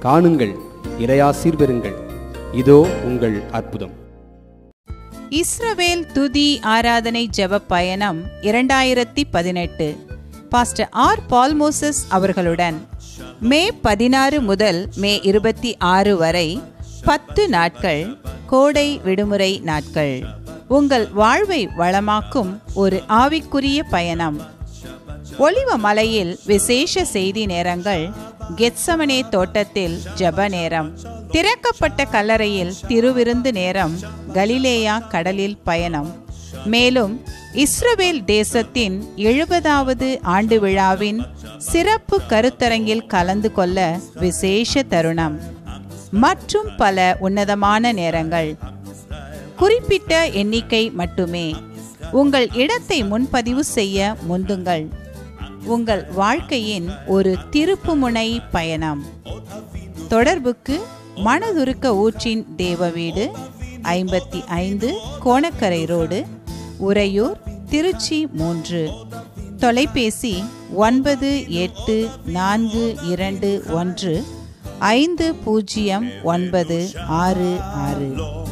காணுங்கள் இறையாசீர் பெறுங்கள் இதோ உங்கள் அற்புதம் இஸ்ரவேல் துதி ஆராதனை ஜெப பயணம் இரண்டாயிரத்தி பதினெட்டு பாஸ்டர் ஆர் பால்மோசஸ் அவர்களுடன் மே பதினாறு முதல் மே இருபத்தி ஆறு வரை பத்து நாட்கள் கோடை விடுமுறை நாட்கள் உங்கள் வாழ்வை வளமாக்கும் ஒரு ஆவிக்குரிய பயணம் ஒலிவ மலையில் விசேஷ செய்தி நேரங்கள் கெத்சமனே தோட்டத்தில் ஜெப நேரம் திறக்கப்பட்ட கல்லறையில் திருவிருந்து நேரம் கலிலேயா கடலில் பயணம் மேலும் இஸ்ரவேல் தேசத்தின் எழுபதாவது ஆண்டு விழாவின் சிறப்பு கருத்தரங்கில் கலந்து கொள்ள விசேஷ தருணம் மற்றும் பல உன்னதமான நேரங்கள் குறிப்பிட்ட எண்ணிக்கை மட்டுமே உங்கள் இடத்தை முன்பதிவு செய்ய முந்துங்கள் உங்கள் வாழ்க்கையின் ஒரு திருப்புமுனை பயணம் தொடர்புக்கு மனதுருக்க ஊற்றின் தேவ வீடு ஐம்பத்தி ஐந்து கோணக்கரை ரோடு உறையூர் திருச்சி மூன்று தொலைபேசி ஒன்பது எட்டு நான்கு இரண்டு ஒன்று ஐந்து பூஜ்ஜியம் ஒன்பது ஆறு ஆறு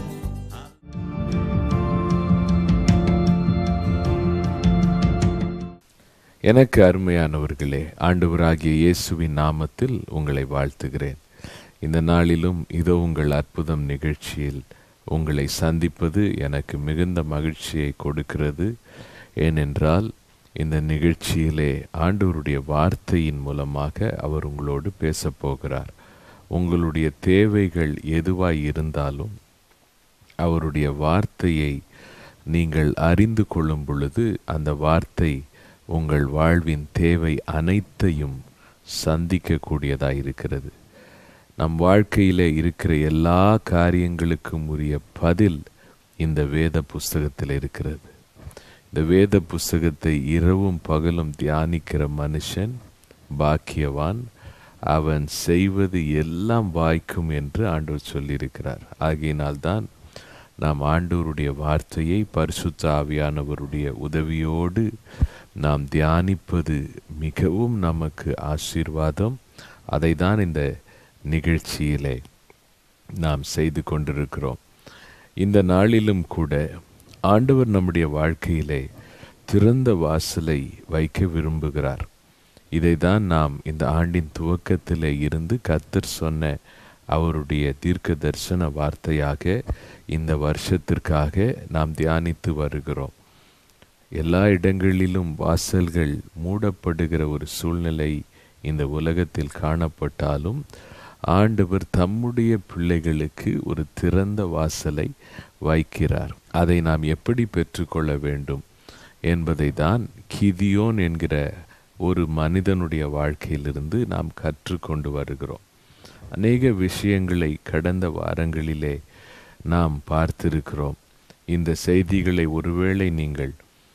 எனக்கு அருமையானவர்களே ஆண்டவராகிய இயேசுவின் நாமத்தில் உங்களை வாழ்த்துகிறேன் இந்த நாளிலும் இதோ உங்கள் அற்புதம் நிகழ்ச்சியில் உங்களை சந்திப்பது எனக்கு மிகுந்த மகிழ்ச்சியை கொடுக்கிறது ஏனென்றால் இந்த நிகழ்ச்சியிலே ஆண்டவருடைய வார்த்தையின் மூலமாக அவர் உங்களோடு பேசப் போகிறார் உங்களுடைய தேவைகள் எதுவாய் இருந்தாலும் அவருடைய வார்த்தையை நீங்கள் அறிந்து கொள்ளும் பொழுது அந்த வார்த்தை உங்கள் வாழ்வின் தேவை அனைத்தையும் சந்திக்கக்கூடியதாக இருக்கிறது நம் வாழ்க்கையில் இருக்கிற எல்லா காரியங்களுக்கும் உரிய பதில் இந்த வேத புஸ்தகத்தில் இருக்கிறது இந்த வேத புஸ்தகத்தை இரவும் பகலும் தியானிக்கிற மனுஷன் பாக்கியவான் அவன் செய்வது எல்லாம் வாய்க்கும் என்று ஆண்டவர் சொல்லியிருக்கிறார் ஆகையினால்தான் நாம் ஆண்டவருடைய வார்த்தையை பரிசுத்த ஆவியானவருடைய உதவியோடு நாம் தியானிப்பது மிகவும் நமக்கு ஆசீர்வாதம் அதை தான் இந்த நிகழ்ச்சியிலே நாம் செய்து கொண்டிருக்கிறோம் இந்த நாளிலும் கூட ஆண்டவர் நம்முடைய வாழ்க்கையிலே திறந்த வாசலை வைக்க விரும்புகிறார் இதை தான் நாம் இந்த ஆண்டின் துவக்கத்திலே இருந்து கத்தர் சொன்ன அவருடைய தீர்க்க தரிசன வார்த்தையாக இந்த வருஷத்திற்காக நாம் தியானித்து வருகிறோம் எல்லா இடங்களிலும் வாசல்கள் மூடப்படுகிற ஒரு சூழ்நிலை இந்த உலகத்தில் காணப்பட்டாலும் ஆண்டவர் தம்முடைய பிள்ளைகளுக்கு ஒரு திறந்த வாசலை வைக்கிறார் அதை நாம் எப்படி பெற்றுக்கொள்ள வேண்டும் என்பதை தான் கிதியோன் என்கிற ஒரு மனிதனுடைய வாழ்க்கையிலிருந்து நாம் கற்றுக்கொண்டு வருகிறோம் அநேக விஷயங்களை கடந்த வாரங்களிலே நாம் பார்த்திருக்கிறோம் இந்த செய்திகளை ஒருவேளை நீங்கள்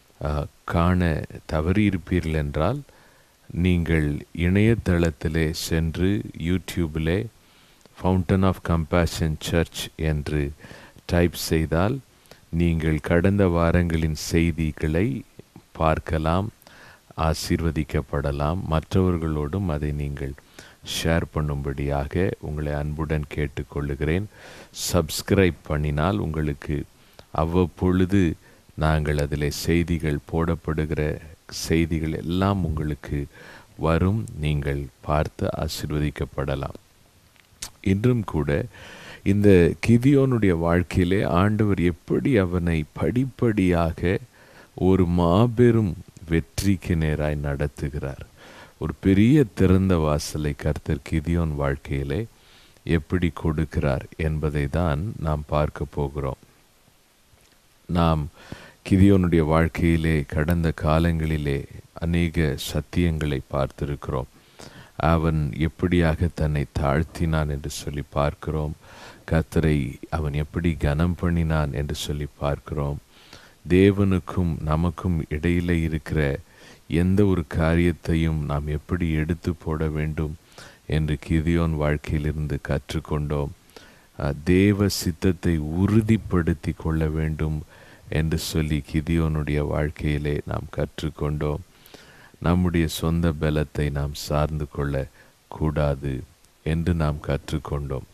காண தவறியிருப்பீர்கள் என்றால் நீங்கள் இணையதளத்திலே சென்று யூடியூபிலே ஃபவுண்டன் ஆஃப் கம்பேஷன் சர்ச் என்று டைப் செய்தால் நீங்கள் கடந்த வாரங்களின் செய்திகளை பார்க்கலாம் ஆசீர்வதிக்கப்படலாம் மற்றவர்களோடும் அதை நீங்கள் ஷேர் பண்ணும்படியாக உங்களை அன்புடன் கேட்டுக்கொள்ளுகிறேன் சப்ஸ்கிரைப் பண்ணினால் உங்களுக்கு அவ்வப்பொழுது நாங்கள் அதில் செய்திகள் போடப்படுகிற செய்திகள் எல்லாம் உங்களுக்கு வரும் நீங்கள் பார்த்து ஆசிர்வதிக்கப்படலாம் இன்றும் கூட இந்த கிதியோனுடைய வாழ்க்கையிலே ஆண்டவர் எப்படி அவனை படிப்படியாக ஒரு மாபெரும் வெற்றிக்கு நேராய் நடத்துகிறார் ஒரு பெரிய திறந்த வாசலை கர்த்தர் கிதியோன் வாழ்க்கையிலே எப்படி கொடுக்கிறார் என்பதை தான் நாம் பார்க்க போகிறோம் நாம் கிதியோனுடைய வாழ்க்கையிலே கடந்த காலங்களிலே அநேக சத்தியங்களை பார்த்திருக்கிறோம் அவன் எப்படியாக தன்னை தாழ்த்தினான் என்று சொல்லி பார்க்கிறோம் கத்தரை அவன் எப்படி கனம் பண்ணினான் என்று சொல்லி பார்க்கிறோம் தேவனுக்கும் நமக்கும் இடையில இருக்கிற எந்த ஒரு காரியத்தையும் நாம் எப்படி எடுத்து போட வேண்டும் என்று கிதியோன் வாழ்க்கையிலிருந்து கற்றுக்கொண்டோம் தேவ சித்தத்தை உறுதிப்படுத்தி கொள்ள வேண்டும் என்று சொல்லி கிதியோனுடைய வாழ்க்கையிலே நாம் கற்றுக்கொண்டோம் நம்முடைய சொந்த பலத்தை நாம் சார்ந்து கொள்ள கூடாது என்று நாம் கற்றுக்கொண்டோம்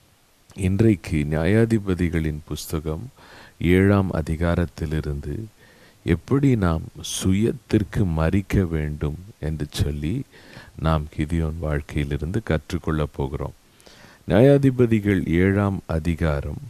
இன்றைக்கு நியாயாதிபதிகளின் புஸ்தகம் ஏழாம் அதிகாரத்திலிருந்து எப்படி நாம் சுயத்திற்கு மறிக்க வேண்டும் என்று சொல்லி நாம் கிதியோன் வாழ்க்கையிலிருந்து கற்றுக்கொள்ளப் போகிறோம் நியாயாதிபதிகள் ஏழாம் அதிகாரம்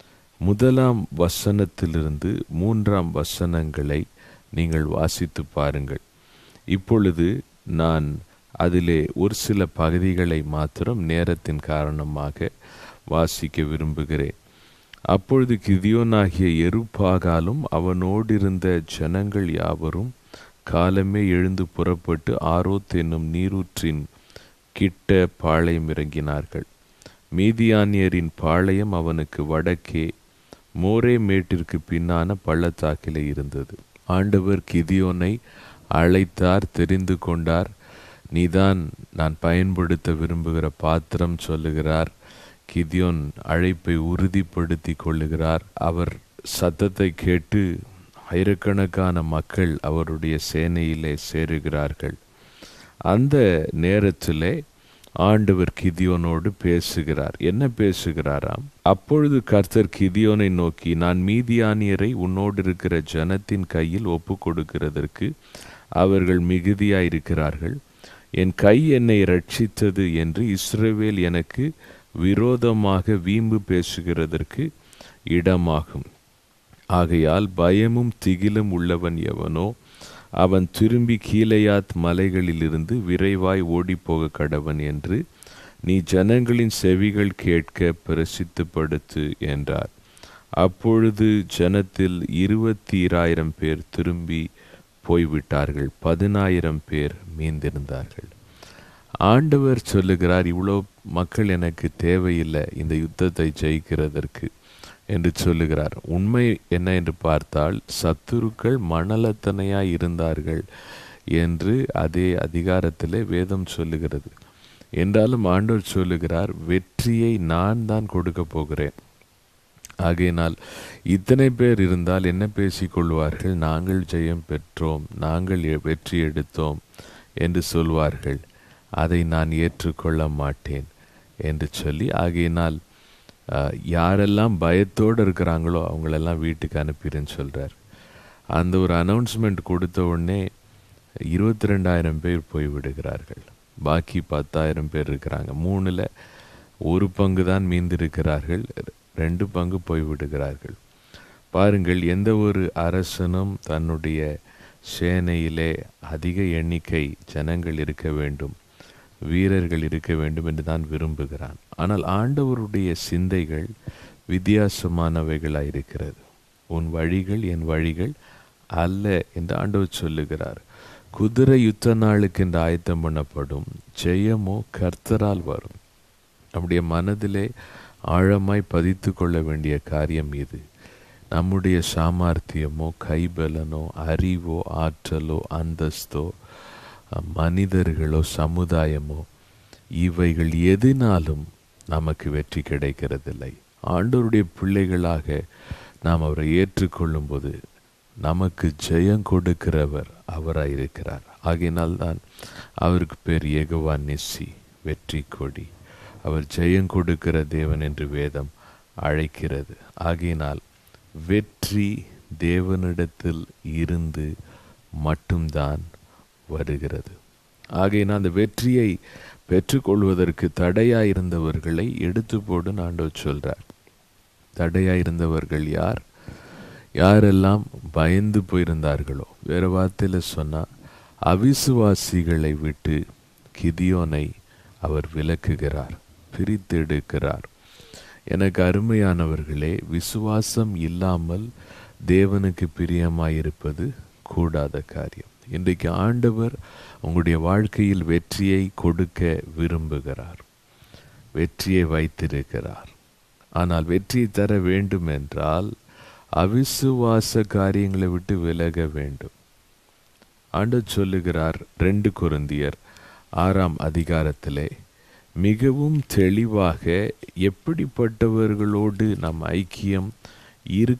முதலாம் வசனத்திலிருந்து மூன்றாம் வசனங்களை நீங்கள் வாசித்து பாருங்கள் இப்பொழுது நான் அதிலே ஒரு சில பகுதிகளை மாத்திரம் நேரத்தின் காரணமாக வாசிக்க விரும்புகிறேன் அப்பொழுது கிதியோனாகிய எருப்பாகாலும் அவனோடிருந்த ஜனங்கள் யாவரும் காலமே எழுந்து புறப்பட்டு ஆரோத் என்னும் நீரூற்றின் கிட்ட பாளையம் இறங்கினார்கள் மீதியானியரின் பாளையம் அவனுக்கு வடக்கே மோரே மேட்டிற்கு பின்னான பள்ளத்தாக்கிலே இருந்தது ஆண்டவர் கிதியோனை அழைத்தார் தெரிந்து கொண்டார் நீதான் நான் பயன்படுத்த விரும்புகிற பாத்திரம் சொல்லுகிறார் கிதியோன் அழைப்பை உறுதிப்படுத்தி கொள்ளுகிறார் அவர் சத்தத்தை கேட்டு ஆயிரக்கணக்கான மக்கள் அவருடைய சேனையிலே சேருகிறார்கள் அந்த நேரத்திலே ஆண்டவர் கிதியோனோடு பேசுகிறார் என்ன பேசுகிறாராம் அப்பொழுது கர்த்தர் கிதியோனை நோக்கி நான் மீதியானியரை உன்னோடு இருக்கிற ஜனத்தின் கையில் ஒப்பு கொடுக்கிறதற்கு அவர்கள் மிகுதியாயிருக்கிறார்கள் என் கை என்னை ரட்சித்தது என்று இஸ்ரவேல் எனக்கு விரோதமாக வீம்பு பேசுகிறதற்கு இடமாகும் ஆகையால் பயமும் திகிலும் உள்ளவன் எவனோ அவன் திரும்பி கீழையாத் மலைகளிலிருந்து விரைவாய் ஓடிப்போக கடவன் என்று நீ ஜனங்களின் செவிகள் கேட்க பிரசித்துப்படுத்து என்றார் அப்பொழுது ஜனத்தில் இருபத்தீராயிரம் பேர் திரும்பி போய்விட்டார்கள் பதினாயிரம் பேர் மீந்திருந்தார்கள் ஆண்டவர் சொல்லுகிறார் இவ்வளோ மக்கள் எனக்கு தேவையில்லை இந்த யுத்தத்தை ஜெயிக்கிறதற்கு என்று சொல்லுகிறார் உண்மை என்ன என்று பார்த்தால் சத்துருக்கள் மணலத்தனையாய் இருந்தார்கள் என்று அதே அதிகாரத்திலே வேதம் சொல்லுகிறது என்றாலும் ஆண்டவர் சொல்லுகிறார் வெற்றியை நான் தான் கொடுக்க போகிறேன் ஆகையினால் இத்தனை பேர் இருந்தால் என்ன பேசிக்கொள்வார்கள் நாங்கள் ஜெயம் பெற்றோம் நாங்கள் வெற்றி எடுத்தோம் என்று சொல்வார்கள் அதை நான் ஏற்றுக்கொள்ள மாட்டேன் என்று சொல்லி ஆகையினால் யாரெல்லாம் பயத்தோடு இருக்கிறாங்களோ அவங்களெல்லாம் வீட்டுக்கு அனுப்பிடுன்னு சொல்கிறார் அந்த ஒரு அனௌன்ஸ்மெண்ட் கொடுத்த உடனே இருபத்தி ரெண்டாயிரம் பேர் போய் விடுகிறார்கள் பாக்கி பத்தாயிரம் பேர் இருக்கிறாங்க மூணில் ஒரு பங்கு தான் மீந்திருக்கிறார்கள் ரெண்டு பங்கு போய் விடுகிறார்கள் பாருங்கள் எந்த ஒரு அரசனும் தன்னுடைய சேனையிலே அதிக எண்ணிக்கை ஜனங்கள் இருக்க வேண்டும் வீரர்கள் இருக்க வேண்டும் என்று தான் விரும்புகிறான் ஆனால் ஆண்டவருடைய சிந்தைகள் வித்தியாசமானவைகளாக இருக்கிறது உன் வழிகள் என் வழிகள் அல்ல என்று ஆண்டவர் சொல்லுகிறார் குதிரை யுத்த நாளுக்கு என்று ஆயத்தம் பண்ணப்படும் ஜெயமோ கர்த்தரால் வரும் நம்முடைய மனதிலே ஆழமாய் பதித்து கொள்ள வேண்டிய காரியம் இது நம்முடைய சாமர்த்தியமோ கைபலனோ அறிவோ ஆற்றலோ அந்தஸ்தோ மனிதர்களோ சமுதாயமோ இவைகள் எதினாலும் நமக்கு வெற்றி கிடைக்கிறதில்லை ஆண்டவருடைய பிள்ளைகளாக நாம் அவரை ஏற்றுக்கொள்ளும் போது நமக்கு ஜெயம் கொடுக்கிறவர் அவராய் இருக்கிறார் ஆகையினால் தான் அவருக்கு பேர் ஏகவா நெஸ்ஸி வெற்றி கொடி அவர் ஜெயம் கொடுக்கிற தேவன் என்று வேதம் அழைக்கிறது ஆகையினால் வெற்றி தேவனிடத்தில் இருந்து மட்டும்தான் வருகிறது ஆகையினால் அந்த வெற்றியை பெற்றுக்கொள்வதற்கு தடையாயிருந்தவர்களை எடுத்து போடு ஆண்டவர் சொல்றார் தடையாயிருந்தவர்கள் யார் யாரெல்லாம் பயந்து போயிருந்தார்களோ வேற வார்த்தையில் சொன்னால் அவிசுவாசிகளை விட்டு கிதியோனை அவர் விலக்குகிறார் பிரித்தெடுக்கிறார் எனக்கு அருமையானவர்களே விசுவாசம் இல்லாமல் தேவனுக்கு பிரியமாயிருப்பது கூடாத காரியம் இன்றைக்கு ஆண்டவர் உங்களுடைய வாழ்க்கையில் வெற்றியை கொடுக்க விரும்புகிறார் வெற்றியை வைத்திருக்கிறார் ஆனால் வெற்றி தர வேண்டும் என்றால் அவிசுவாச காரியங்களை விட்டு விலக வேண்டும் ஆண்டு சொல்லுகிறார் ரெண்டு குருந்தியர் ஆறாம் அதிகாரத்திலே மிகவும் தெளிவாக எப்படிப்பட்டவர்களோடு நம் ஐக்கியம்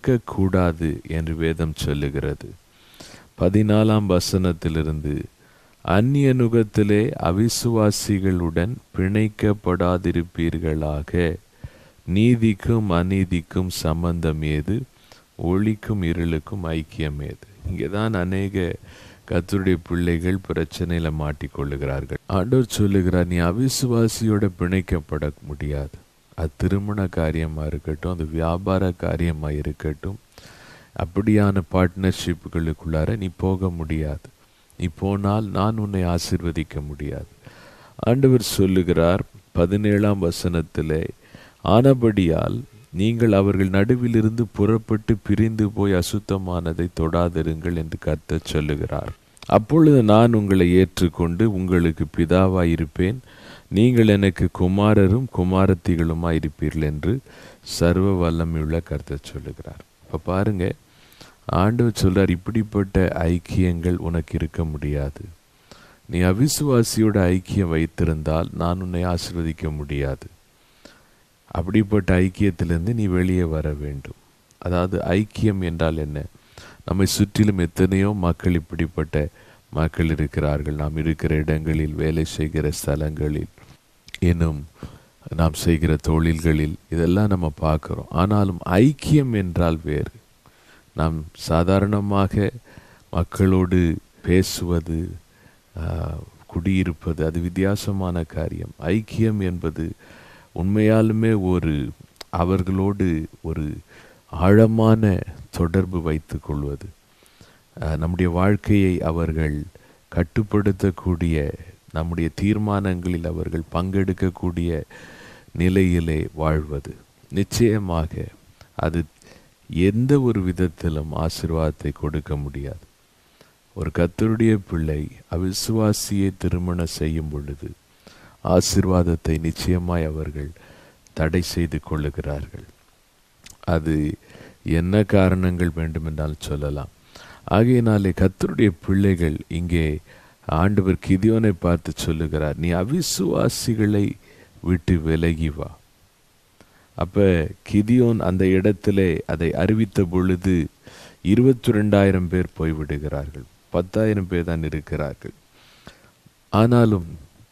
இருக்கக்கூடாது என்று வேதம் சொல்லுகிறது பதினாலாம் வசனத்திலிருந்து அந்நிய நுகத்திலே அவிசுவாசிகளுடன் பிணைக்கப்படாதிருப்பீர்களாக நீதிக்கும் அநீதிக்கும் சம்பந்தம் ஏது ஒளிக்கும் இருளுக்கும் ஐக்கியம் ஏது இங்கேதான் அநேக கத்தருடைய பிள்ளைகள் பிரச்சனையில மாட்டிக்கொள்ளுகிறார்கள் ஆண்டவர் சொல்லுகிறார் நீ அவிசுவாசியோட பிணைக்கப்பட முடியாது அது திருமண காரியமா இருக்கட்டும் அது வியாபார காரியமா இருக்கட்டும் அப்படியான பார்ட்னர்ஷிப்புகளுக்குள்ளார நீ போக முடியாது நீ போனால் நான் உன்னை ஆசிர்வதிக்க முடியாது ஆண்டவர் சொல்லுகிறார் பதினேழாம் வசனத்திலே ஆனபடியால் நீங்கள் அவர்கள் நடுவிலிருந்து புறப்பட்டு பிரிந்து போய் அசுத்தமானதை தொடாதிருங்கள் என்று கர்த்தர் சொல்லுகிறார் அப்பொழுது நான் உங்களை ஏற்றுக்கொண்டு உங்களுக்கு பிதாவாயிருப்பேன் நீங்கள் எனக்கு குமாரரும் குமாரத்திகளுமாய் இருப்பீர்கள் என்று சர்வ வல்லமையுள்ள கர்த்தர் சொல்லுகிறார் இப்போ பாருங்க ஆண்டவர் சொல்றார் இப்படிப்பட்ட ஐக்கியங்கள் உனக்கு இருக்க முடியாது நீ அவிசுவாசியோட ஐக்கியம் வைத்திருந்தால் நான் உன்னை ஆசிர்வதிக்க முடியாது அப்படிப்பட்ட ஐக்கியத்திலிருந்து நீ வெளியே வர வேண்டும் அதாவது ஐக்கியம் என்றால் என்ன நம்மை சுற்றிலும் எத்தனையோ மக்கள் இப்படிப்பட்ட மக்கள் இருக்கிறார்கள் நாம் இருக்கிற இடங்களில் வேலை செய்கிற ஸ்தலங்களில் இன்னும் நாம் செய்கிற தொழில்களில் இதெல்லாம் நம்ம பார்க்குறோம் ஆனாலும் ஐக்கியம் என்றால் வேறு நாம் சாதாரணமாக மக்களோடு பேசுவது ஆஹ், குடியிருப்பது அது வித்தியாசமான காரியம் ஐக்கியம் என்பது உண்மையாலுமே ஒரு அவர்களோடு ஒரு ஆழமான தொடர்பு வைத்துக் கொள்வது அஹ், நம்முடைய வாழ்க்கையை அவர்கள் கட்டுப்படுத்தக்கூடிய நம்முடைய தீர்மானங்களில் அவர்கள் பங்கெடுக்கக்கூடிய நிலையிலே வாழ்வது நிச்சயமாக அது எந்த ஒரு விதத்திலும் ஆசீர்வாதத்தை கொடுக்க முடியாது ஒரு கத்தருடைய பிள்ளை அவிசுவாசியை திருமணம் செய்யும் பொழுது ஆசீர்வாதத்தை நிச்சயமாய் அவர்கள் தடை செய்து கொள்ளுகிறார்கள் அது என்ன காரணங்கள் வேண்டுமென்றால் சொல்லலாம் ஆகையினாலே கத்தருடைய பிள்ளைகள் இங்கே ஆண்டவர் கிதியோனை பார்த்து சொல்லுகிறார் நீ அவிசுவாசிகளை விட்டு விலகி வா அப்ப கிதியோன் அந்த இடத்திலே அதை அறிவித்த பொழுது இருபத்தி ரெண்டாயிரம் பேர் போய்விடுகிறார்கள் பத்தாயிரம் பேர் தான் இருக்கிறார்கள் ஆனாலும்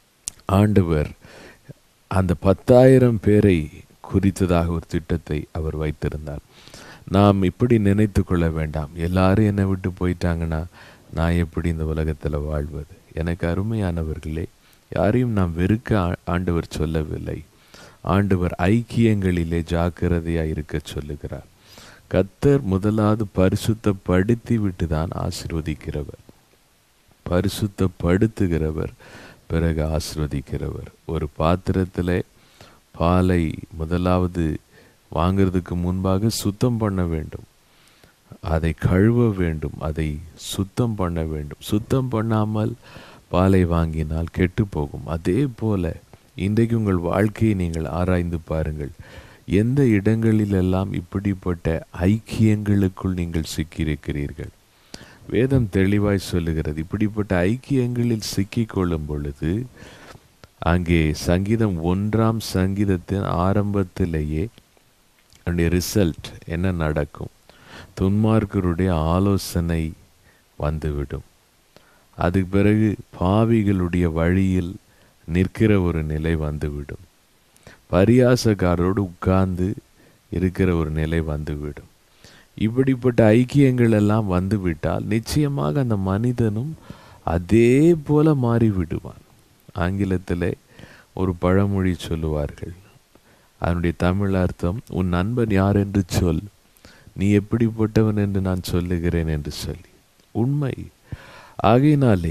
ஆண்டவர் அந்த பத்தாயிரம் பேரை குறித்ததாக ஒரு திட்டத்தை அவர் வைத்திருந்தார் நாம் இப்படி நினைத்து கொள்ள வேண்டாம் எல்லாரும் என்னை விட்டு போயிட்டாங்கன்னா நான் எப்படி இந்த உலகத்தில் வாழ்வது எனக்கு அருமையானவர்களே யாரையும் நாம் வெறுக்க ஆ- ஆண்டவர் சொல்லவில்லை ஆண்டவர் ஐக்கியங்களிலே ஜாக்கிரதையாக இருக்க சொல்லுகிறார் கத்தர் முதலாவது பரிசுத்தப்படுத்தி விட்டு தான் ஆசீர்வதிக்கிறவர் பரிசுத்தப்படுத்துகிறவர் பிறகு ஆசீர்வதிக்கிறவர் ஒரு பாத்திரத்திலே பாலை முதலாவது வாங்கிறதுக்கு முன்பாக சுத்தம் பண்ண வேண்டும் அதை கழுவ வேண்டும் அதை சுத்தம் பண்ண வேண்டும் சுத்தம் பண்ணாமல் பாலை வாங்கினால் கெட்டு போகும் அதே போல இன்றைக்கு உங்கள் வாழ்க்கையை நீங்கள் ஆராய்ந்து பாருங்கள் எந்த இடங்களிலெல்லாம் இப்படிப்பட்ட ஐக்கியங்களுக்குள் நீங்கள் சிக்கியிருக்கிறீர்கள் வேதம் தெளிவாய் சொல்லுகிறது இப்படிப்பட்ட ஐக்கியங்களில் சிக்கிக்கொள்ளும் பொழுது அங்கே சங்கீதம் ஒன்றாம் சங்கீதத்தின் ஆரம்பத்திலேயே அதனுடைய ரிசல்ட் என்ன நடக்கும் துன்மார்க்கருடைய ஆலோசனை வந்துவிடும் அதுக்கு பிறகு பாவிகளுடைய வழியில் நிற்கிற ஒரு நிலை வந்துவிடும் பரியாசக்காரரோடு உட்கார்ந்து இருக்கிற ஒரு நிலை வந்துவிடும் இப்படிப்பட்ட ஐக்கியங்கள் எல்லாம் வந்துவிட்டால் நிச்சயமாக அந்த மனிதனும் அதே போல மாறி விடுவான் ஆங்கிலத்திலே ஒரு பழமொழி சொல்லுவார்கள் அதனுடைய தமிழ் அர்த்தம் உன் நண்பன் யார் என்று சொல் நீ எப்படிப்பட்டவன் என்று நான் சொல்லுகிறேன் என்று சொல்லி உண்மை ஆகையினாலே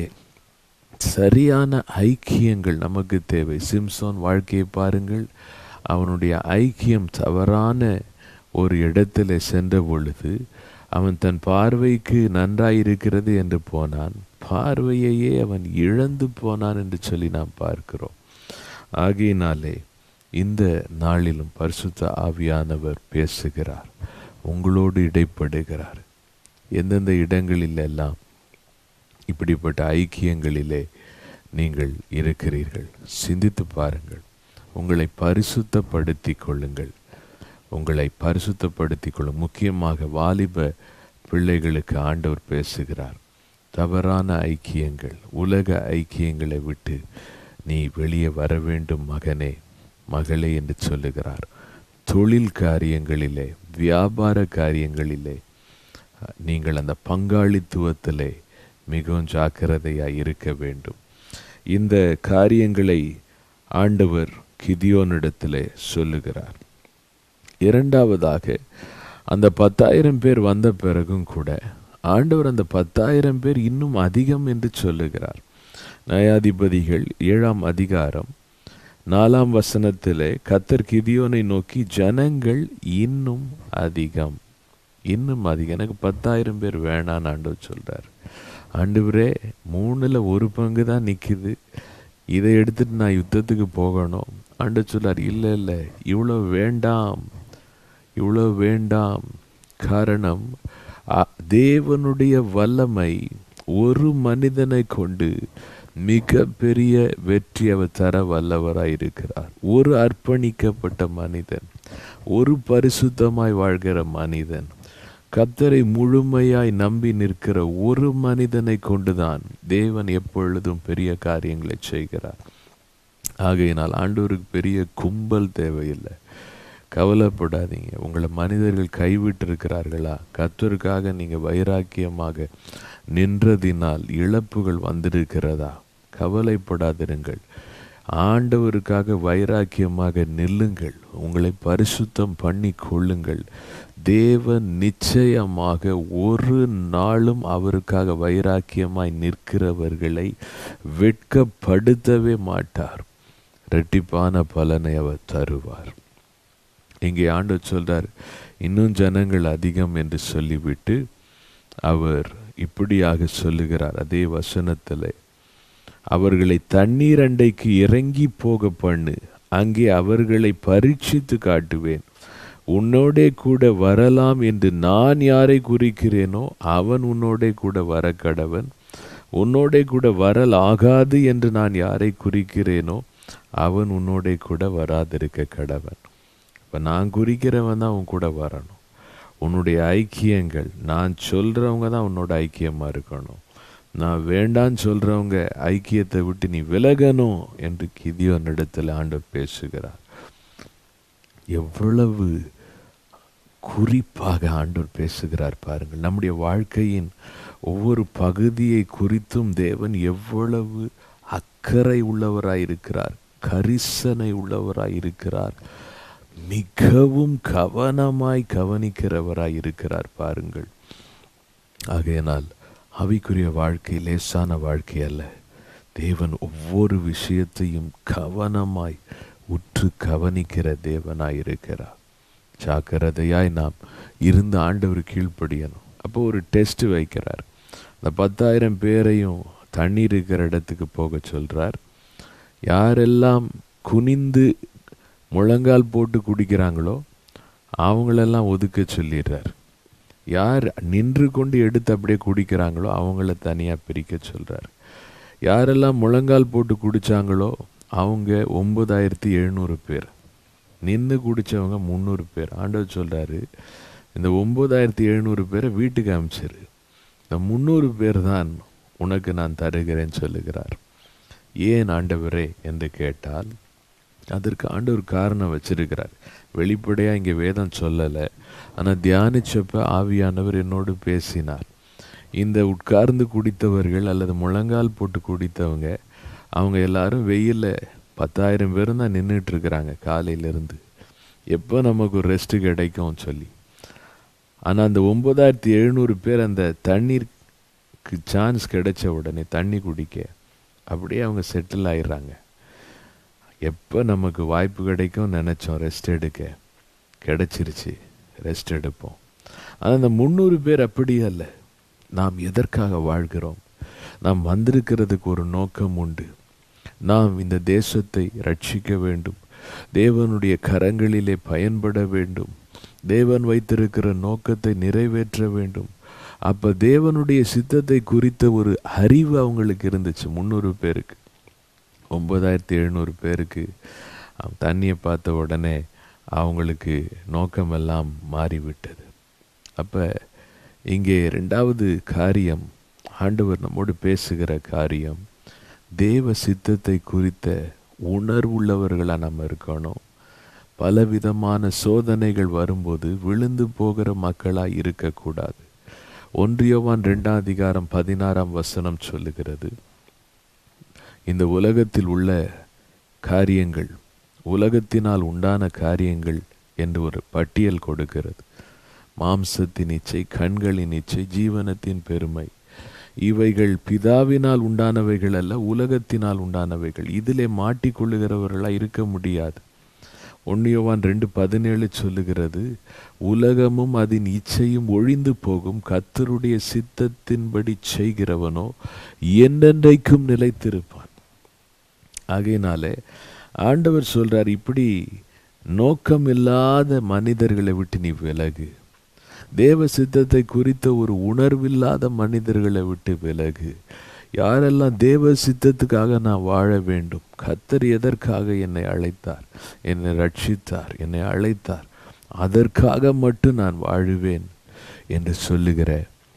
சரியான ஐக்கியங்கள் நமக்கு தேவை சிம்சோன் வாழ்க்கையை பாருங்கள் அவனுடைய ஐக்கியம் தவறான ஒரு இடத்துல சென்ற பொழுது அவன் தன் பார்வைக்கு நன்றாயிருக்கிறது என்று போனான் பார்வையையே அவன் இழந்து போனான் என்று சொல்லி நாம் பார்க்கிறோம் ஆகையினாலே இந்த நாளிலும் பரிசுத்த ஆவியானவர் பேசுகிறார் உங்களோடு இடைப்படுகிறார் எந்தெந்த இடங்களில் எல்லாம் இப்படிப்பட்ட ஐக்கியங்களிலே நீங்கள் இருக்கிறீர்கள் சிந்தித்து பாருங்கள் உங்களை பரிசுத்தப்படுத்திக் கொள்ளுங்கள் உங்களை பரிசுத்தப்படுத்திக் கொள்ளும் முக்கியமாக வாலிப பிள்ளைகளுக்கு ஆண்டவர் பேசுகிறார் தவறான ஐக்கியங்கள் உலக ஐக்கியங்களை விட்டு நீ வெளியே வர வேண்டும் மகனே மகளே என்று சொல்லுகிறார் தொழில் காரியங்களிலே வியாபார காரியங்களிலே நீங்கள் அந்த பங்காளித்துவத்திலே மிகவும் ஜாக்கிரதையாய் இருக்க வேண்டும் இந்த காரியங்களை ஆண்டவர் கிதியோனிடத்திலே சொல்லுகிறார் இரண்டாவதாக அந்த பத்தாயிரம் பேர் வந்த பிறகும் கூட ஆண்டவர் அந்த பத்தாயிரம் பேர் இன்னும் அதிகம் என்று சொல்லுகிறார் நியாயாதிபதிகள் ஏழாம் அதிகாரம் நாலாம் வசனத்திலே கத்தர் கிதியோனை நோக்கி ஜனங்கள் இன்னும் அதிகம் இன்னும் அதிகம் எனக்கு பத்தாயிரம் பேர் வேணான்னு ஆண்டவர் சொல்றார் ஆண்டவரே மூணுல ஒரு பங்கு தான் நிக்குது இதை எடுத்துட்டு நான் யுத்தத்துக்கு போகணும் ஆண்டவர் சொல்றார் இல்லை இல்லை இவ்வளோ வேண்டாம் இவ்வளோ வேண்டாம் காரணம் அ- தேவனுடைய வல்லமை ஒரு மனிதனை கொண்டு மிக பெரிய வெற்றி அவர் தர வல்லவராய் இருக்கிறார் ஒரு அர்ப்பணிக்கப்பட்ட மனிதன் ஒரு பரிசுத்தமாய் வாழ்கிற மனிதன் கத்தரை முழுமையாய் நம்பி நிற்கிற ஒரு மனிதனை கொண்டுதான் தேவன் எப்பொழுதும் பெரிய காரியங்களை செய்கிறார் ஆகையினால் ஆண்டவருக்கு பெரிய கும்பல் தேவையில்லை கவலைப்படாதீங்க உங்களை மனிதர்கள் கைவிட்டு இருக்கிறார்களா கத்தருக்காக நீங்க வைராக்கியமாக நின்றதினால் இழப்புகள் வந்திருக்கிறதா கவலைப்படாதிருங்கள் ஆண்டவருக்காக வைராக்கியமாக நில்லுங்கள் உங்களை பரிசுத்தம் பண்ணி கொள்ளுங்கள் தேவன் நிச்சயமாக ஒரு நாளும் அவருக்காக வைராக்கியமாய் நிற்கிறவர்களை வெட்கப்படுத்தவே மாட்டார் இரட்டிப்பான பலனை அவர் தருவார் இங்கே ஆண்டவர் சொல்றார் இன்னும் ஜனங்கள் அதிகம் என்று சொல்லிவிட்டு அவர் இப்படியாக சொல்லுகிறார் அதே வசனத்திலே அவர்களை தண்ணீர் அண்டைக்கு இறங்கி போக பண்ணு அங்கே அவர்களை பரீட்சித்து காட்டுவேன் உன்னோடே கூட வரலாம் என்று நான் யாரை குறிக்கிறேனோ அவன் உன்னோடே கூட வர கடவன் உன்னோடே கூட வரல் ஆகாது என்று நான் யாரை குறிக்கிறேனோ அவன் உன்னோடே கூட வராதிருக்க கடவன் இப்போ நான் குறிக்கிறவன் தான் உன் கூட வரணும் உன்னுடைய ஐக்கியங்கள் நான் சொல்றவங்க தான் உன்னோட ஐக்கியமா இருக்கணும் நான் வேண்டான்னு சொல்றவங்க ஐக்கியத்தை விட்டு நீ விலகணும் என்று கிதியோனிடத்தில் ஆண்டவர் பேசுகிறார் எவ்வளவு குறிப்பாக ஆண்டவர் பேசுகிறார் பாருங்கள் நம்முடைய வாழ்க்கையின் ஒவ்வொரு பகுதியை குறித்தும் தேவன் எவ்வளவு அக்கறை உள்ளவராய் இருக்கிறார் கரிசனை உள்ளவராய் இருக்கிறார் மிகவும் கவனமாய் கவனிக்கிறவராய் இருக்கிறார் பாருங்கள் ஆகையினால் ஆவிக்குரிய வாழ்க்கை லேசான வாழ்க்கை அல்ல தேவன் ஒவ்வொரு விஷயத்தையும் கவனமாய் உற்று கவனிக்கிற தேவனாய் இருக்கிறார் ஜாக்கிரதையாய் நாம் இருந்த ஆண்டவர் கீழ்ப்படியணும் அப்போ ஒரு டெஸ்ட் வைக்கிறார் அந்த பத்தாயிரம் பேரையும் தண்ணீர் இருக்கிற இடத்துக்கு போக சொல்றார் யாரெல்லாம் குனிந்து முழங்கால் போட்டு குடிக்கிறாங்களோ அவங்களெல்லாம் ஒதுக்க சொல்லிடுறார் யார் நின்று கொண்டு எடுத்து அப்படியே குடிக்கிறாங்களோ அவங்கள தனியாக பிரிக்க சொல்றார் யாரெல்லாம் முழங்கால் போட்டு குடிச்சாங்களோ அவங்க ஒன்பதாயிரத்தி எழுநூறு பேர் நின்று குடிச்சவங்க முந்நூறு பேர் ஆண்டவர் சொல்றாரு இந்த ஒன்பதாயிரத்தி எழுநூறு பேரை வீட்டுக்கு அனுப்பிச்சிரு இந்த முந்நூறு பேர் தான் உனக்கு நான் தருகிறேன்னு சொல்லுகிறார் ஏன் ஆண்டவரே என்று கேட்டால் அதற்கு ஆண்டவர் காரணம் வச்சிருக்கிறார் வெளிப்படையா இங்க வேதம் சொல்லலை ஆனா தியானிச்சப்ப ஆவியானவர் என்னோடு பேசினார் இந்த உட்கார்ந்து குடித்தவர்கள் அல்லது முழங்கால் போட்டு குடித்தவங்க அவங்க எல்லாரும் வெயில்ல பத்தாயிரம் பேரும் தான் நின்றுட்டு இருக்கிறாங்க காலையில இருந்து எப்போ நமக்கு ஒரு ரெஸ்ட் கிடைக்கும் சொல்லி ஆனா அந்த ஒன்பதாயிரத்தி எழுநூறு பேர் அந்த தண்ணீருக்கு சான்ஸ் கிடைச்ச உடனே தண்ணி குடிக்க அப்படியே அவங்க செட்டில் ஆயிடுறாங்க எப்போ நமக்கு வாய்ப்பு கிடைக்கும் நினச்சோம் ரெஸ்ட் எடுக்க கிடைச்சிருச்சு ரெஸ்ட் எடுப்போம் ஆனால் அந்த முந்நூறு பேர் அப்படி அல்ல நாம் எதற்காக வாழ்கிறோம் நாம் வந்திருக்கிறதுக்கு ஒரு நோக்கம் உண்டு நாம் இந்த தேசத்தை ரட்சிக்க வேண்டும் தேவனுடைய கரங்களிலே பயன்பட வேண்டும் தேவன் வைத்திருக்கிற நோக்கத்தை நிறைவேற்ற வேண்டும் அப்ப தேவனுடைய சித்தத்தை குறித்த ஒரு அறிவு அவங்களுக்கு இருந்துச்சு முந்நூறு பேருக்கு ஒன்பதாயிரத்தி எழுநூறு பேருக்கு அஹ், தண்ணியை பார்த்த உடனே அவங்களுக்கு நோக்கமெல்லாம் மாறிவிட்டது அப்ப இங்கே ரெண்டாவது காரியம் ஆண்டவர் நம்மோடு பேசுகிற காரியம் தேவ சித்தத்தை குறித்த உணர்வுள்ளவர்களாக நம்ம இருக்கணும் பலவிதமான சோதனைகள் வரும்போது விழுந்து போகிற மக்களாய் இருக்கக்கூடாது ஒன்றியவான் ரெண்டாம் அதிகாரம் பதினாறாம் வசனம் சொல்லுகிறது இந்த உலகத்தில் உள்ள காரியங்கள் உலகத்தினால் உண்டான காரியங்கள் என்று ஒரு பட்டியல் கொடுக்கிறது மாம்சத்தின் இச்சை கண்களின் இச்சை ஜீவனத்தின் பெருமை இவைகள் பிதாவினால் உண்டானவைகள் அல்ல உலகத்தினால் உண்டானவைகள் இதிலே மாட்டிக்கொள்ளுகிறவர்களாக இருக்க முடியாது ஒன்னியவான் ரெண்டு பதினேழு சொல்லுகிறது உலகமும் அதன் இச்சையும் ஒழிந்து போகும் கத்தருடைய சித்தத்தின்படி செய்கிறவனோ என்றென்றைக்கும் நிலைத்திருப்பான் ஆகையினாலே ஆண்டவர் சொல்றார் இப்படி நோக்கம் இல்லாத மனிதர்களை விட்டு நீ விலகு தேவ சித்தத்தை குறித்த ஒரு உணர்வில்லாத மனிதர்களை விட்டு விலகு யாரெல்லாம் தேவ சித்தத்துக்காக நான் வாழ வேண்டும் கத்தர் எதற்காக என்னை அழைத்தார் என்னை ரட்சித்தார் என்னை அழைத்தார் அதற்காக மட்டும் நான் வாழுவேன் என்று சொல்லுகிற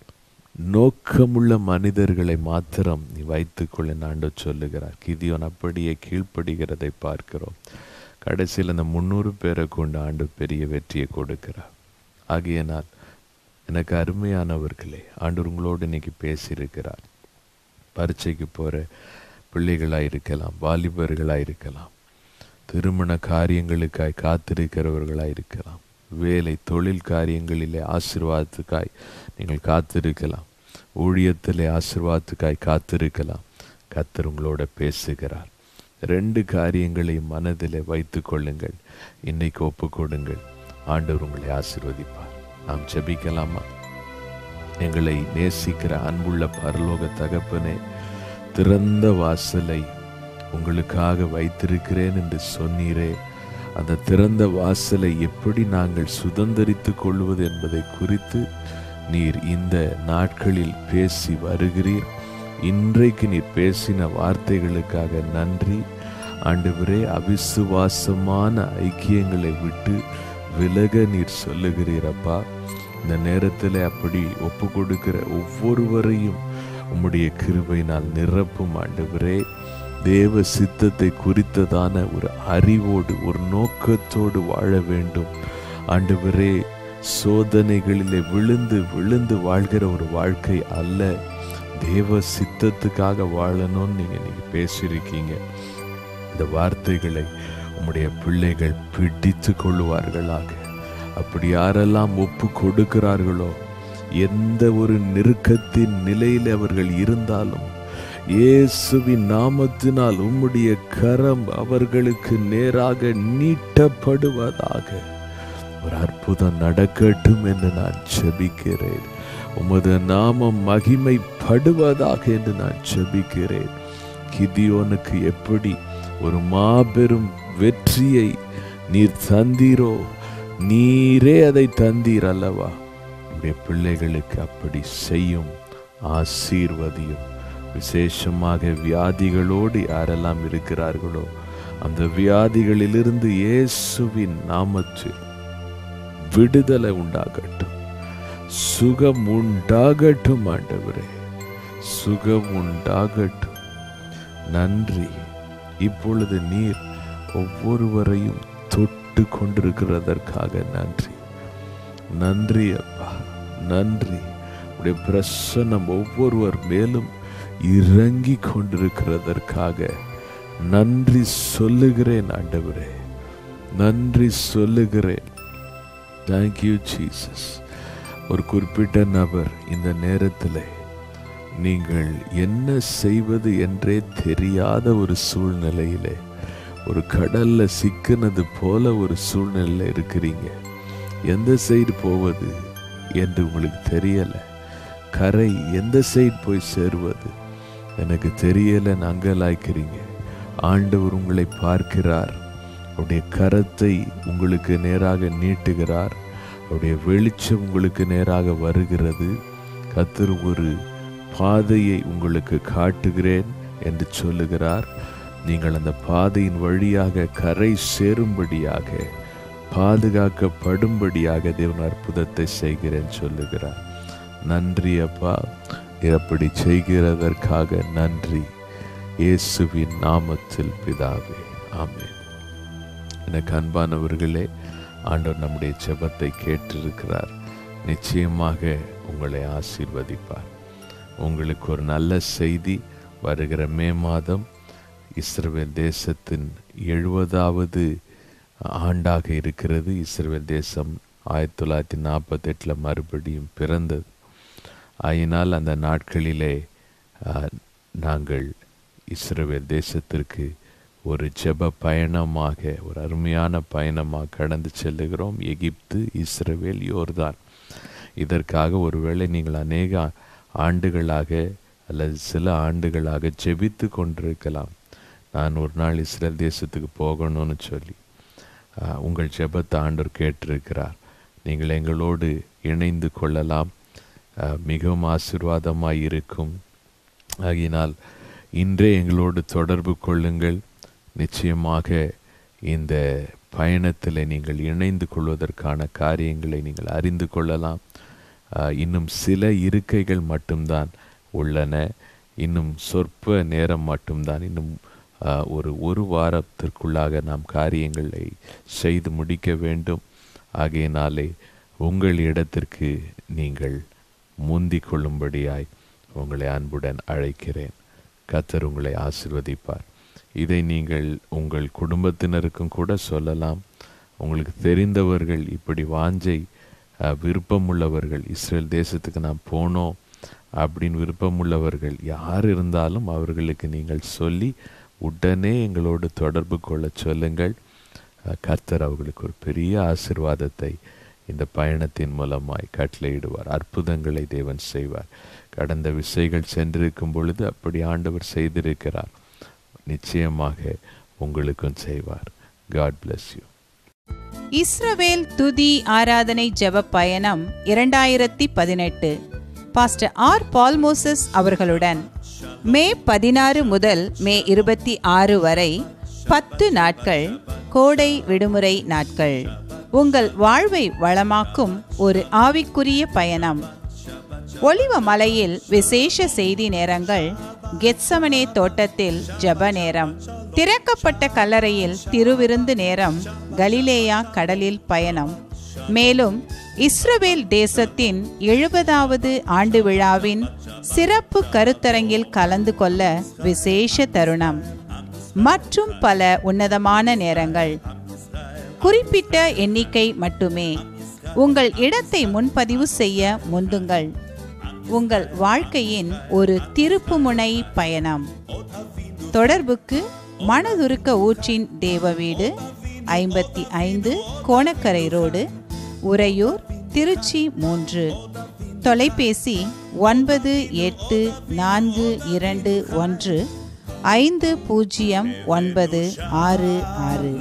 நோக்கமுள்ள மனிதர்களை மாத்திரம் நீ வைத்துக்கொள்ள ஆண்டு சொல்லுகிறார் கிதியோன் அப்படியே கீழ்ப்படுகிறதை பார்க்கிறோம் கடைசியில் அந்த முந்நூறு பேரை கொண்டு ஆண்டு பெரிய வெற்றியை கொடுக்கிறார் ஆகியனால் எனக்கு அருமையானவர்களே ஆண்டு உங்களோடு இன்னைக்கு பேசியிருக்கிறார் பரீட்சைக்கு போகிற பிள்ளைகளாக இருக்கலாம் வாலிபர்களாக இருக்கலாம் திருமண காரியங்களுக்காய் காத்திருக்கிறவர்களாக இருக்கலாம் வேலை தொழில் காரியங்களிலே ஆசிர்வாதத்துக்காய் நீங்கள் காத்திருக்கலாம் ஊழியத்திலே ஆசிர்வாதத்துக்காய் காத்திருக்கலாம் கத்தர் உங்களோட பேசுகிறார் ரெண்டு காரியங்களையும் மனதில் வைத்து கொள்ளுங்கள் இன்னைக்கு ஒப்பு கொடுங்கள் ஆண்டவர் உங்களை ஆசிர்வதிப்பார் நாம் ஜெபிக்கலாமா எங்களை நேசிக்கிற அன்புள்ள பரலோக தகப்பனே திறந்த வாசலை உங்களுக்காக வைத்திருக்கிறேன் என்று சொன்னீரே அந்த திறந்த வாசலை எப்படி நாங்கள் சுதந்திரித்து கொள்வது என்பதை குறித்து நீர் இந்த நாட்களில் பேசி வருகிறீர் இன்றைக்கு நீர் பேசின வார்த்தைகளுக்காக நன்றி ஆண்டவரே அவிசுவாசமான ஐக்கியங்களை விட்டு விலக நீர் சொல்லுகிறீரப்பா இந்த நேரத்தில் அப்படி ஒப்பு கொடுக்கிற ஒவ்வொருவரையும் உம்முடைய கிருபையினால் நிரப்பும் ஆண்டவரே தேவ சித்தத்தை குறித்ததான ஒரு அறிவோடு ஒரு நோக்கத்தோடு வாழ வேண்டும் ஆண்டவரே சோதனைகளிலே விழுந்து விழுந்து வாழ்கிற ஒரு வாழ்க்கை அல்ல தேவ சித்தத்துக்காக வாழணும்னு நீங்க நீங்க பேசியிருக்கீங்க இந்த வார்த்தைகளை உம்முடைய பிள்ளைகள் பிடித்து கொள்ளுவார்களாக அப்படி யாரெல்லாம் ஒப்பு கொடுக்கிறார்களோ எந்த ஒரு நெருக்கத்தின் நிலையில் அவர்கள் இருந்தாலும் இயேசுவின் நாமத்தினால் உம்முடைய கரம் அவர்களுக்கு நேராக நீட்டப்படுவதாக ஒரு அற்புதம் நடக்கட்டும் என்று நான் செபிக்கிறேன் உமது நாமம் மகிமைப்படுவதாக என்று நான் செபிக்கிறேன் கிதியோனுக்கு எப்படி ஒரு மாபெரும் வெற்றியை நீர் தந்தீரோ நீரே அதை தந்தீர் அல்லவா உடைய பிள்ளைகளுக்கு அப்படி செய்யும் ஆசீர்வதியும் விசேஷமாக வியாதிகளோடு யாரெல்லாம் இருக்கிறார்களோ அந்த வியாதிகளிலிருந்து இயேசுவின் நாமத்தில் விடுதலை உண்டாகட்டும் சுகம் உண்டாகட்டும் ஆண்டவரே சுகம் உண்டாகட்டும் நன்றி இப்பொழுது நீர் ஒவ்வொருவரையும் தொட்டு கொண்டிருக்கிறதற்காக நன்றி நன்றி அப்பா நன்றி உடைய பிரசன்னம் ஒவ்வொருவர் மேலும் இறங்கி கொண்டிருக்கிறதற்காக நன்றி சொல்லுகிறேன் ஆண்டவரே நன்றி சொல்லுகிறேன் தேங்க்யூ ஜீசஸ் ஒரு குறிப்பிட்ட நபர் இந்த நேரத்தில் நீங்கள் என்ன செய்வது என்றே தெரியாத ஒரு சூழ்நிலையிலே ஒரு கடல்ல சிக்கினது போல ஒரு சூழ்நிலையில் இருக்கிறீங்க எந்த சைடு போவது என்று உங்களுக்கு தெரியல கரை எந்த சைடு போய் சேருவது எனக்கு தெரியலன்னு அங்கலாய்க்கிறீங்க ஆண்டவர் உங்களை பார்க்கிறார் அவருடைய கரத்தை உங்களுக்கு நேராக நீட்டுகிறார் அவருடைய வெளிச்சம் உங்களுக்கு நேராக வருகிறது கத்தர் ஒரு பாதையை உங்களுக்கு காட்டுகிறேன் என்று சொல்லுகிறார் நீங்கள் அந்த பாதையின் வழியாக கரை சேரும்படியாக பாதுகாக்கப்படும்படியாக தேவன் அற்புதத்தை செய்கிறேன் சொல்லுகிறார் நன்றி அப்பா அப்படி செய்கிறதற்காக நன்றி இயேசுவின் நாமத்தில் பிதாவே ஆமென் எனக்கு அன்பானவர்களே ஆண்டவர் நம்முடைய ஜெபத்தை கேட்டிருக்கிறார் நிச்சயமாக உங்களை ஆசீர்வதிப்பார் உங்களுக்கு ஒரு நல்ல செய்தி வருகிற மே மாதம் இஸ்ரவேல் தேசத்தின் எழுபதாவது ஆண்டாக இருக்கிறது இஸ்ரவேல் தேசம் ஆயிரத்தி தொள்ளாயிரத்தி நாற்பத்தெட்டில் மறுபடியும் பிறந்தது ஆயினால் அந்த நாட்களிலே ஆ, நாங்கள் இஸ்ரவேல் தேசத்திற்கு ஒரு ஜெப பயணமாக ஒரு அருமையான பயணமாக கடந்து செல்லுகிறோம் எகிப்து இஸ்ரவேல் யோர்தான் இதற்காக ஒருவேளை நீங்கள் அநேக ஆண்டுகளாக அல்லது சில ஆண்டுகளாக ஜெபித்து கொண்டிருக்கலாம் நான் ஒரு நாள் இஸ்ரேல் தேசத்துக்கு போகணும்னு சொல்லி ஆஹ், உங்கள் ஜெபத்தை ஆண்டவர் கேட்டிருக்கிறார் நீங்கள் எங்களோடு இணைந்து கொள்ளலாம் ஆஹ், மிகவும் ஆசீர்வாதமாய் இருக்கும் ஆகினால் இன்றே எங்களோடு தொடர்பு கொள்ளுங்கள் நிச்சயமாக இந்த பயணத்தில் நீங்கள் இணைந்து கொள்வதற்கான காரியங்களை நீங்கள் அறிந்து கொள்ளலாம் ஆஹ், இன்னும் சில இருக்கைகள் மட்டும்தான் உள்ளன இன்னும் சொற்ப நேரம் மட்டும்தான் இன்னும் ஆஹ், ஒரு ஒரு வாரத்திற்குள்ளாக நாம் காரியங்களை செய்து முடிக்க வேண்டும் ஆகையினாலே உங்கள் இடத்திற்கு நீங்கள் முந்திக் கொள்ளும்படியாய் உங்களை அன்புடன் அழைக்கிறேன் கத்தர் உங்களை ஆசிர்வதிப்பார் இதை நீங்கள் உங்கள் குடும்பத்தினருக்கும் கூட சொல்லலாம் உங்களுக்கு தெரிந்தவர்கள் இப்படி வாஞ்சை அஹ், விருப்பமுள்ளவர்கள் இஸ்ரேல் தேசத்துக்கு நான் போனோம் அப்படின்னு விருப்பமுள்ளவர்கள் யார் இருந்தாலும் அவர்களுக்கு நீங்கள் சொல்லி உடனே எங்களோடு தொடர்பு கொள்ள சொல்லுங்கள் அஹ், கர்த்தர் அவர்களுக்கு ஒரு பெரிய ஆசிர்வாதத்தை இந்த பயணத்தின் மூலமாய் கட்டளையிடுவார் அற்புதங்களை தேவன் செய்வார் கடந்த விசைகள் சென்றிருக்கும் பொழுது அப்படி ஆண்டவர் செய்திருக்கிறார் நிச்சயமாக உங்களுக்கும் செய்வார் காட் bless யூ இஸ்ரவேல் துதி ஆராதனை ஜெப பயணம் இரண்டாயிரத்தி பதினெட்டு பாஸ்டர் ஆர் பால்மோசஸ் அவர்களுடன் மே பதினாறு முதல் மே இருபத்தி ஆறு வரை பத்து நாட்கள் கோடை விடுமுறை நாட்கள் உங்கள் வாழ்வை வளமாக்கும் ஒரு ஆவிக்குரிய பயணம் ஒலிவ மலையில் விசேஷ செய்தி நேரங்கள் கெத்சமனே தோட்டத்தில் ஜெப நேரம் திறக்கப்பட்ட கல்லறையில் திருவிருந்து நேரம் கலிலேயா கடலில் பயணம் மேலும் இஸ்ரவேல் தேசத்தின் எழுபதாவது ஆண்டு விழாவின் சிறப்பு கருத்தரங்கில் கலந்து கொள்ள விசேஷ தருணம் மற்றும் பல உன்னதமான நேரங்கள் குறிப்பிட்ட எண்ணிக்கை மட்டுமே உங்கள் இடத்தை முன்பதிவு செய்ய முந்துங்கள் உங்கள் வாழ்க்கையின் ஒரு திருப்புமுனை பயணம் தொடர்புக்கு மனதுருக்க ஊற்றின் தேவ வீடு ஐம்பத்தி ஐந்து கோணக்கரை ரோடு உறையூர் திருச்சி மூன்று தொலைபேசி ஒன்பது எட்டு நான்கு இரண்டு ஒன்று ஐந்து பூஜ்ஜியம் ஒன்பது ஆறு ஆறு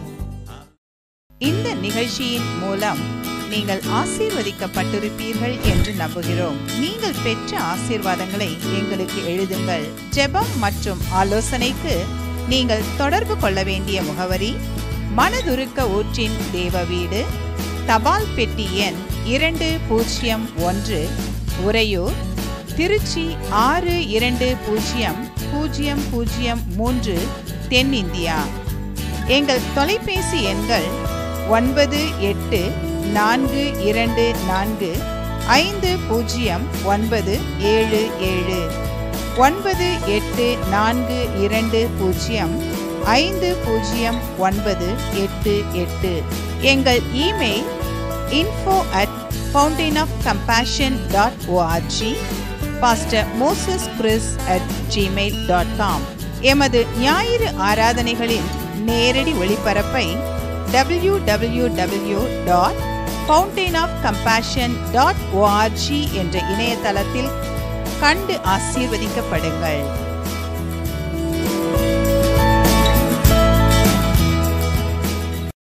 இந்த நிகழ்ச்சியின் மூலம் நீங்கள் ஆசீர்வதிக்கப்பட்டிருப்பீர்கள் என்று நம்புகிறோம் நீங்கள் பெற்ற ஆசீர்வாதங்களை எங்களுக்கு எழுதுங்கள் ஜெபம் மற்றும் ஆலோசனைக்கு நீங்கள் தொடர்பு கொள்ள வேண்டிய முகவரி மனதுருக்க ஊற்றின் தேவ வீடு தபால் பெட்டி எண் இரண்டு பூஜ்ஜியம் ஒன்று உறையூர் திருச்சி ஆறு இரண்டு பூஜ்ஜியம் பூஜ்ஜியம் பூஜ்ஜியம் மூன்று தென்னிந்தியா எங்கள் தொலைபேசி எண்கள் ஒன்பது எட்டு நான்கு இரண்டு நான்கு ஐந்து பூஜ்ஜியம் ஒன்பது ஏழு ஏழு ஒன்பது எட்டு நான்கு இரண்டு பூஜ்ஜியம் ஐந்து பூஜ்ஜியம் ஒன்பது எட்டு எட்டு எங்கள் email info at fountain of compassion dot O R G pastor Moses Chris at Gmail dot com எமது ஞாயிறு ஆராதனைகளின் நேரடி ஒளிபரப்பை W W W dot fountain of compassion dot O R G என்ற இணையதளத்தில் கண்டு ஆசீர்வதிக்கப்படுங்கள்